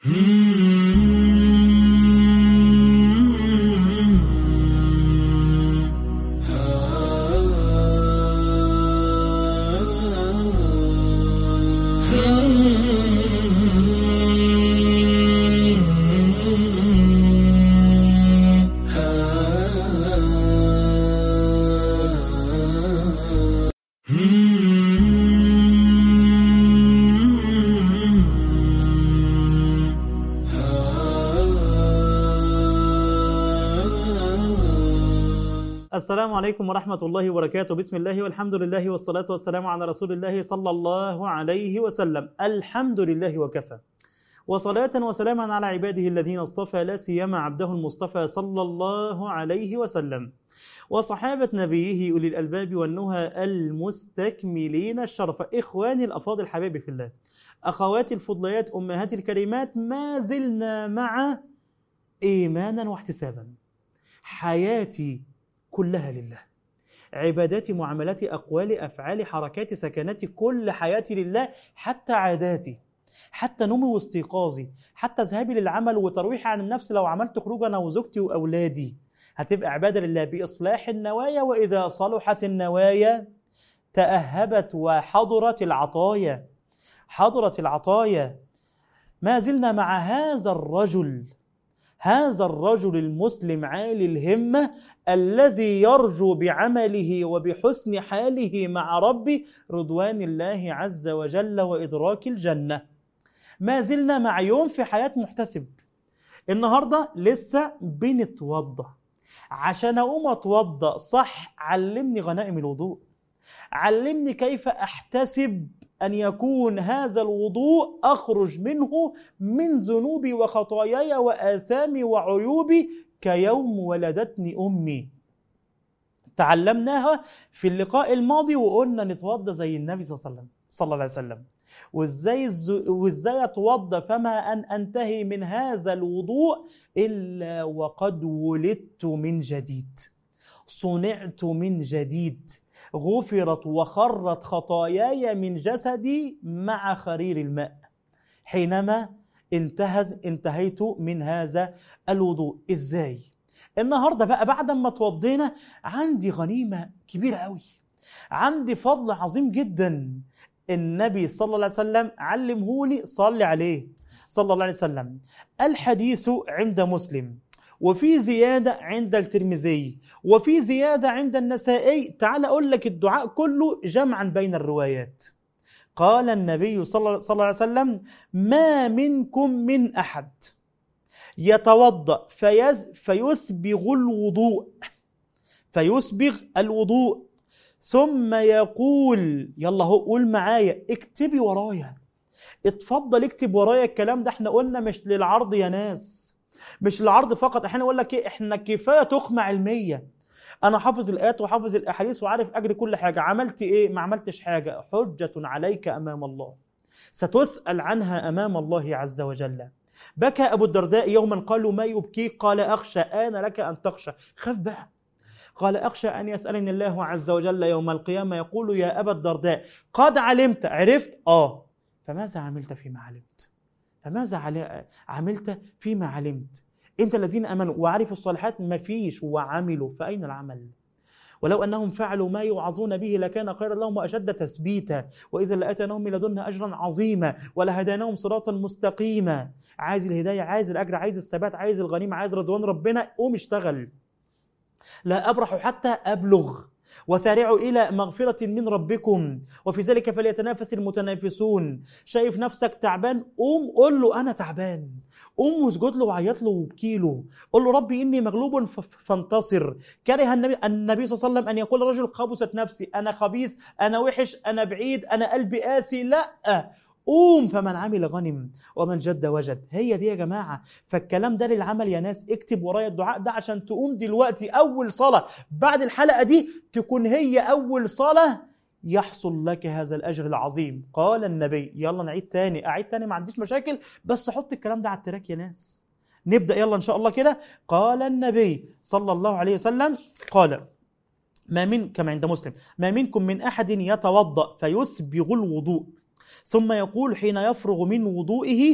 السلام عليكم ورحمة الله وبركاته بسم الله والحمد لله والصلاة والسلام على رسول الله صلى الله عليه وسلم الحمد لله وكفى وصلاة وسلاما على عباده الذين اصطفى لا سيما عبده المصطفى صلى الله عليه وسلم وصحابة نبيه أولي الألباب والنهى المستكملين الشرف إخواني الأفاضل حبايبي في الله أخواتي الفضليات أمهاتي الكريمات ما زلنا مع إيمانا واحتسابا حياتي كلها لله عباداتي معاملاتي أقوالي أفعالي حركاتي سكناتي كل حياتي لله حتى عاداتي حتى نومي واستيقاظي حتى ذهابي للعمل وترويحي عن النفس لو عملت خروج أنا وزوجتي وأولادي هتبقى عبادة لله بإصلاح النوايا وإذا صلحت النوايا تأهبت وحضرت العطايا حضرت العطايا ما زلنا مع هذا الرجل هذا الرجل المسلم عالي الهمة الذي يرجو بعمله وبحسن حاله مع ربه رضوان الله عز وجل وإدراك الجنة ما زلنا مع يوم في حياة محتسب النهاردة لسه بنتوضى عشان أقوم أتوضى صح علمني غنائم الوضوء علمني كيف أحتسب أن يكون هذا الوضوء أخرج منه من ذنوبي وخطاياي وآثامي وعيوبي كيوم ولدتني أمي تعلمناها في اللقاء الماضي وقلنا نتوضى زي النبي صلى الله عليه وسلم صلى الله عليه وسلم وازاي الز... وازاي اتوضى فما ان انتهي من هذا الوضوء الا وقد ولدت من جديد صنعت من جديد غفرت وخرت خطاياي من جسدي مع خرير الماء حينما انتهت انتهيت من هذا الوضوء ازاي النهارده بقى بعد ما اتوضينا عندي غنيمه كبيره قوي عندي فضل عظيم جدا النبي صلى الله عليه وسلم علمهولي صلي عليه صلى الله عليه وسلم الحديث عند مسلم وفي زيادة عند الترمذي وفي زيادة عند النسائي تعال أقول لك الدعاء كله جمعا بين الروايات قال النبي صلى الله عليه وسلم ما منكم من أحد يتوضأ فيز فيسبغ الوضوء فيسبغ الوضوء ثم يقول يلا هو قول معايا اكتبي ورايا اتفضل اكتب ورايا الكلام ده احنا قلنا مش للعرض يا ناس مش العرض فقط احنا نقول لك ايه احنا كفايه تخمه علميه انا حافظ الايات وحافظ الاحاديث وعارف اجري كل حاجه عملت ايه ما عملتش حاجه حجه عليك امام الله ستسال عنها امام الله عز وجل بكى ابو الدرداء يوما قالوا ما يبكيك قال اخشى ان لك ان تخشى خاف بقى قال اخشى ان يسالني الله عز وجل يوم القيامه يقول يا ابا الدرداء قد علمت عرفت اه فماذا عملت فيما علمت فماذا عملت فيما علمت انت الذين امنوا وعرفوا الصالحات ما فيش وعملوا فاين العمل ولو انهم فعلوا ما يوعظون به لكان خيرا لهم واشد تثبيتا واذا لاتيناهم من لدنا اجرا عظيما ولهديناهم صراطا مستقيما عايز الهدايه عايز الاجر عايز الثبات عايز الغنيمه عايز رضوان ربنا قوم اشتغل لا ابرح حتى ابلغ وسارعوا إلى مغفرة من ربكم وفي ذلك فليتنافس المتنافسون شايف نفسك تعبان قوم قول له أنا تعبان قوم واسجد له وعيط له وابكي له قول له ربي إني مغلوب فانتصر كره النبي, النبي صلى الله عليه وسلم أن يقول رجل خبثت نفسي أنا خبيث أنا وحش أنا بعيد أنا قلبي قاسي لا قوم فمن عمل غنم ومن جد وجد هي دي يا جماعة فالكلام ده للعمل يا ناس اكتب ورايا الدعاء ده عشان تقوم دلوقتي أول صلاة بعد الحلقة دي تكون هي أول صلاة يحصل لك هذا الأجر العظيم قال النبي يلا نعيد تاني أعيد تاني ما عنديش مشاكل بس حط الكلام ده على التراك يا ناس نبدأ يلا إن شاء الله كده قال النبي صلى الله عليه وسلم قال ما من كما عند مسلم ما منكم من أحد يتوضأ فيسبغ الوضوء ثم يقول حين يفرغ من وضوئه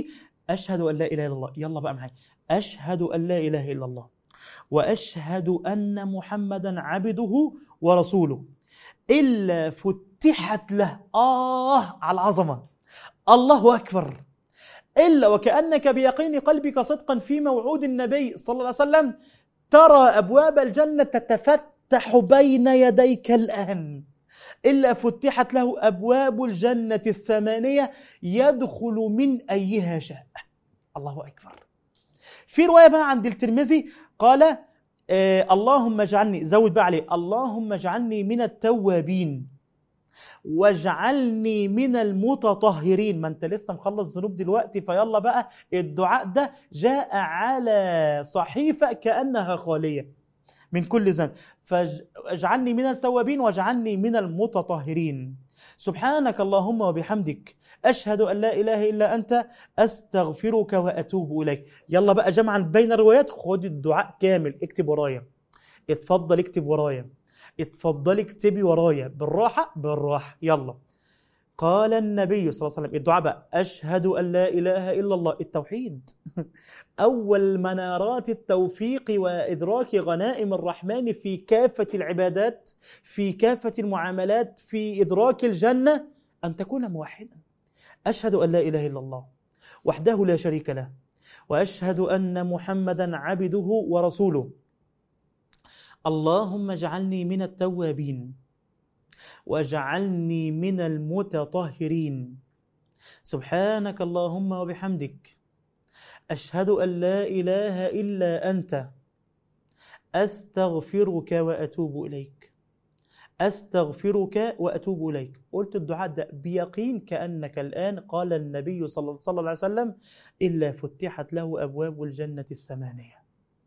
أشهد أن لا إله إلا الله يلا بقى معايا أشهد أن لا إله إلا الله وأشهد أن محمدا عبده ورسوله إلا فتحت له آه على العظمة الله أكبر إلا وكأنك بيقين قلبك صدقا في موعود النبي صلى الله عليه وسلم ترى أبواب الجنة تتفتح بين يديك الآن إلا فتحت له أبواب الجنة الثمانية يدخل من أيها شاء الله أكبر في رواية بقى عند الترمذي قال آه اللهم اجعلني زود بقى عليه اللهم اجعلني من التوابين واجعلني من المتطهرين ما انت لسه مخلص ذنوب دلوقتي فيلا بقى الدعاء ده جاء على صحيفة كأنها خالية من كل ذنب فاجعلني من التوابين واجعلني من المتطهرين سبحانك اللهم وبحمدك أشهد أن لا إله إلا أنت أستغفرك وأتوب إليك يلا بقى جمعا بين الروايات خد الدعاء كامل اكتب ورايا اتفضل اكتب ورايا اتفضلي اكتبي ورايا بالراحة بالراحة يلا قال النبي صلى الله عليه وسلم الدعاء بقى أشهد أن لا إله إلا الله التوحيد أول منارات التوفيق وإدراك غنائم الرحمن في كافة العبادات في كافة المعاملات في إدراك الجنة أن تكون موحدا أشهد أن لا إله إلا الله وحده لا شريك له وأشهد أن محمدا عبده ورسوله اللهم اجعلني من التوابين واجعلني من المتطهرين سبحانك اللهم وبحمدك اشهد ان لا اله الا انت استغفرك واتوب اليك استغفرك واتوب اليك قلت الدعاء ده بيقين كانك الان قال النبي صلى الله عليه وسلم الا فتحت له ابواب الجنه الثمانيه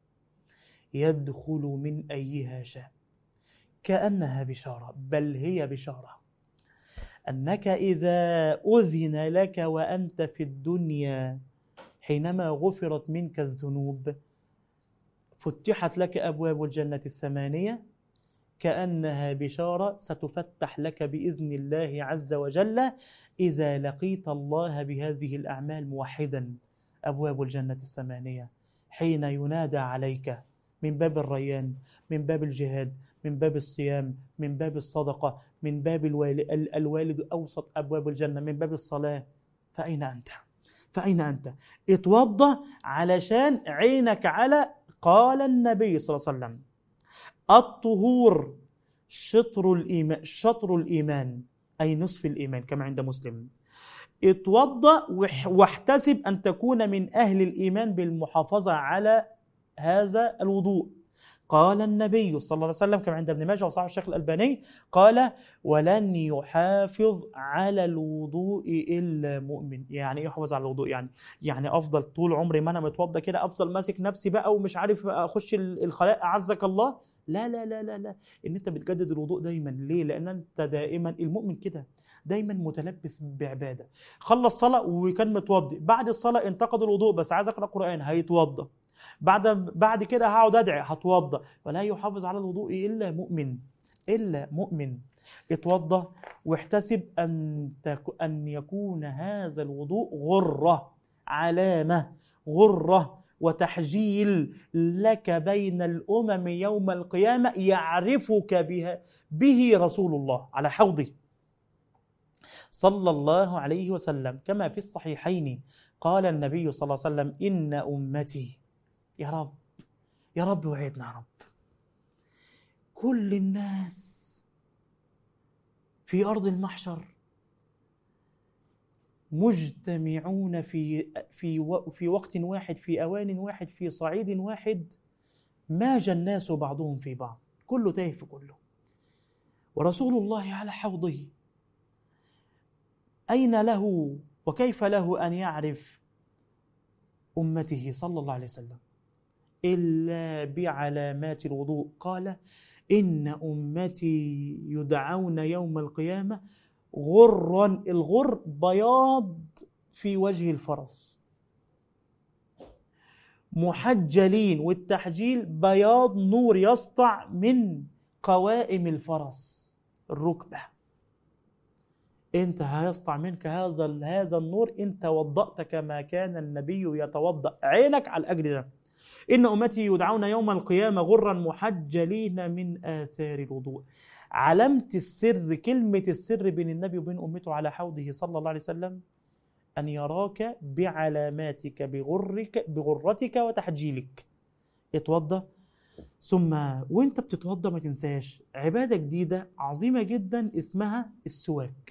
يدخل من ايها شاء كانها بشاره بل هي بشاره انك اذا اذن لك وانت في الدنيا حينما غفرت منك الذنوب فتحت لك ابواب الجنه الثمانيه كانها بشاره ستفتح لك باذن الله عز وجل اذا لقيت الله بهذه الاعمال موحدا ابواب الجنه الثمانيه حين ينادى عليك من باب الريان من باب الجهاد من باب الصيام من باب الصدقة من باب الوالد, الوالد أوسط أبواب الجنة من باب الصلاة فأين أنت؟ فأين أنت؟ اتوضى علشان عينك على قال النبي صلى الله عليه وسلم الطهور شطر الإيمان شطر الإيمان أي نصف الإيمان كما عند مسلم اتوضى واحتسب أن تكون من أهل الإيمان بالمحافظة على هذا الوضوء قال النبي صلى الله عليه وسلم كما عند ابن ماجه وصححه الشيخ الألباني قال ولن يحافظ على الوضوء إلا مؤمن يعني إيه يحافظ على الوضوء يعني يعني أفضل طول عمري ما أنا متوضى كده أفضل ماسك نفسي بقى ومش عارف أخش الخلاء أعزك الله لا لا لا لا لا ان انت بتجدد الوضوء دايما ليه لان انت دائما المؤمن كده دايما متلبس بعباده خلص صلاه وكان متوضي بعد الصلاه انتقد الوضوء بس عايز اقرا قران هيتوضى بعد بعد كده هقعد ادعي هتوضى ولا يحافظ على الوضوء الا مؤمن الا مؤمن اتوضى واحتسب ان تك ان يكون هذا الوضوء غره علامه غره وتحجيل لك بين الامم يوم القيامه يعرفك بها به رسول الله على حوضه صلى الله عليه وسلم كما في الصحيحين قال النبي صلى الله عليه وسلم ان امتي يا رب يا رب وعدنا يا رب كل الناس في ارض المحشر مجتمعون في في في وقت واحد في اوان واحد في صعيد واحد ماج الناس بعضهم في بعض كله تايه في كله ورسول الله على حوضه اين له وكيف له ان يعرف امته صلى الله عليه وسلم الا بعلامات الوضوء قال ان امتي يدعون يوم القيامه غرا الغر بياض في وجه الفرس محجلين والتحجيل بياض نور يسطع من قوائم الفرس الركبة انت هيسطع منك هذا هذا النور ان توضأت كما كان النبي يتوضأ عينك على الاجر ده ان امتي يدعون يوم القيامه غرا محجلين من اثار الوضوء علامه السر كلمه السر بين النبي وبين امته على حوضه صلى الله عليه وسلم ان يراك بعلاماتك بغرك بغرتك وتحجيلك اتوضى ثم وانت بتتوضى ما تنساش عباده جديده عظيمه جدا اسمها السواك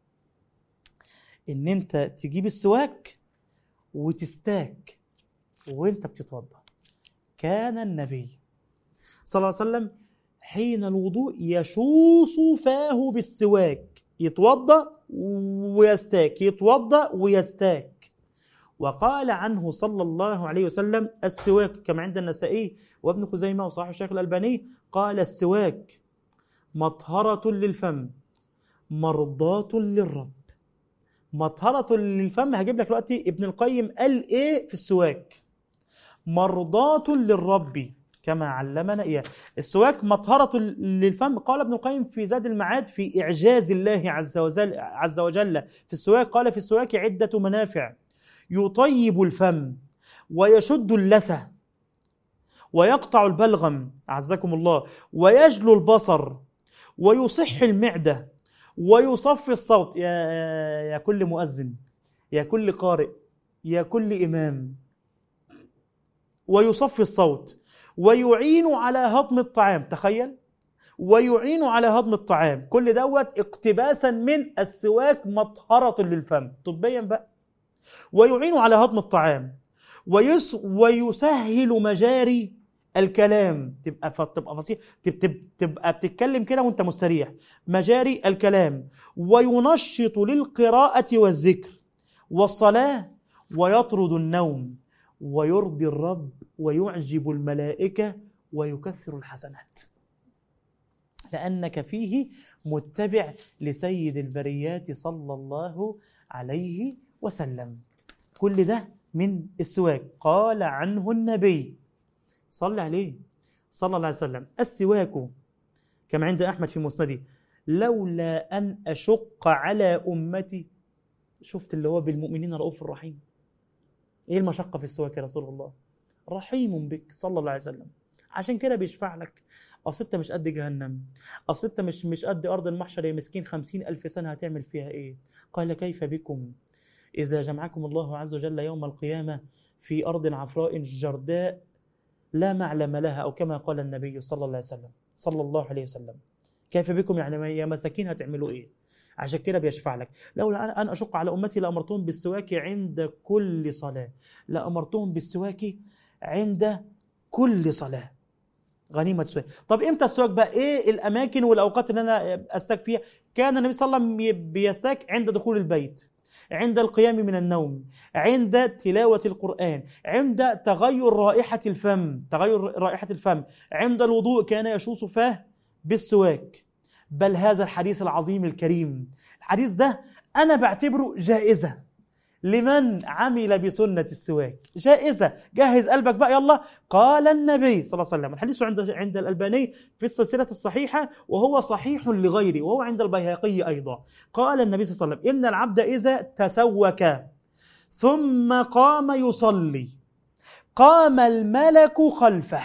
ان انت تجيب السواك وتستاك وانت بتتوضا كان النبي صلى الله عليه وسلم حين الوضوء يشوص فاه بالسواك يتوضا ويستاك يتوضا ويستاك وقال عنه صلى الله عليه وسلم السواك كما عند النسائي وابن خزيمه وصحيح الشيخ الالباني قال السواك مطهره للفم مرضاه للرب مطهرة للفم هجيب لك دلوقتي ابن القيم قال ايه في السواك مرضاة للرب كما علمنا اياه السواك مطهرة للفم قال ابن القيم في زاد المعاد في إعجاز الله عز وجل, عز وجل في السواك قال في السواك عدة منافع يطيب الفم ويشد اللثة ويقطع البلغم أعزكم الله ويجلو البصر ويصح المعدة ويصفي الصوت يا يا كل مؤذن يا كل قارئ يا كل إمام ويصفي الصوت ويعين على هضم الطعام تخيل ويعين على هضم الطعام كل دوت اقتباسا من السواك مطهرة للفم طبيا بقى ويعين على هضم الطعام ويس ويسهل مجاري الكلام تبقى ف... تبقى فصيح تبقى, تبقى بتتكلم كده وانت مستريح مجاري الكلام وينشط للقراءة والذكر والصلاة ويطرد النوم ويرضي الرب ويعجب الملائكة ويكثر الحسنات لأنك فيه متبع لسيد البريات صلى الله عليه وسلم كل ده من السواك قال عنه النبي صلى عليه صلى الله عليه وسلم السواك كما عند أحمد في مسنده لولا أن أشق على أمتي شفت اللي هو بالمؤمنين رؤوف الرحيم إيه المشقة في السواك يا رسول الله رحيم بك صلى الله عليه وسلم عشان كده بيشفع لك اصل انت مش قد جهنم اصل انت مش مش قد ارض المحشر يا مسكين خمسين الف سنه هتعمل فيها ايه قال كيف بكم اذا جمعكم الله عز وجل يوم القيامه في ارض عفراء جرداء لا معلم لها أو كما قال النبي صلى الله عليه وسلم صلى الله عليه وسلم كيف بكم يعني يا مساكين هتعملوا إيه عشان كده بيشفع لك لولا أن أشق على أمتي لأمرتهم بالسواك عند كل صلاة لأمرتهم بالسواك عند كل صلاة غنيمة السواك طب امتى السواك بقى ايه الاماكن والاوقات اللي انا استاك فيها كان النبي صلى الله عليه وسلم بيستاك عند دخول البيت عند القيام من النوم عند تلاوة القرآن عند تغير رائحة الفم تغير رائحة الفم عند الوضوء كان يشوص فاه بالسواك بل هذا الحديث العظيم الكريم الحديث ده أنا بعتبره جائزة لمن عمل بسنة السواك جائزة جهز قلبك بقى يلا قال النبي صلى الله عليه وسلم الحديث عند عند الألباني في السلسلة الصحيحة وهو صحيح لغيره وهو عند البيهقي أيضا قال النبي صلى الله عليه وسلم إن العبد إذا تسوك ثم قام يصلي قام الملك خلفه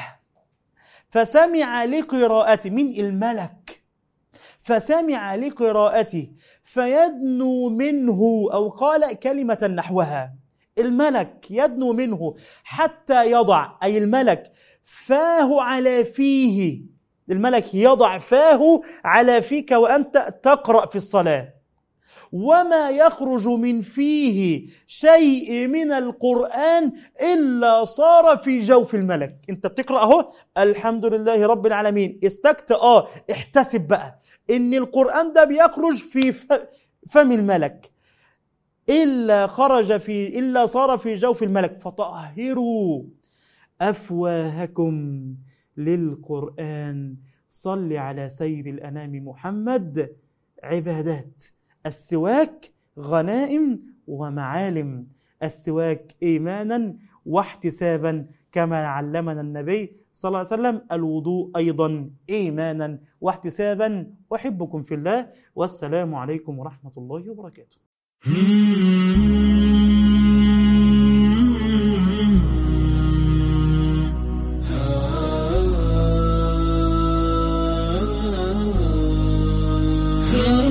فسمع لقراءته من الملك فسمع لقراءته فيدنو منه او قال كلمه نحوها الملك يدنو منه حتى يضع اي الملك فاه على فيه الملك يضع فاه على فيك وانت تقرا في الصلاه وما يخرج من فيه شيء من القرآن إلا صار في جوف الملك أنت بتقرأ أهو الحمد لله رب العالمين استكت آه احتسب بقى إن القرآن ده بيخرج في فم الملك إلا خرج في إلا صار في جوف الملك فطهروا أفواهكم للقرآن صل على سيد الأنام محمد عبادات السواك غنائم ومعالم السواك ايمانا واحتسابا كما علمنا النبي صلى الله عليه وسلم الوضوء أيضا إيمانا واحتسابا أحبكم في الله والسلام عليكم ورحمة الله وبركاته Hmm.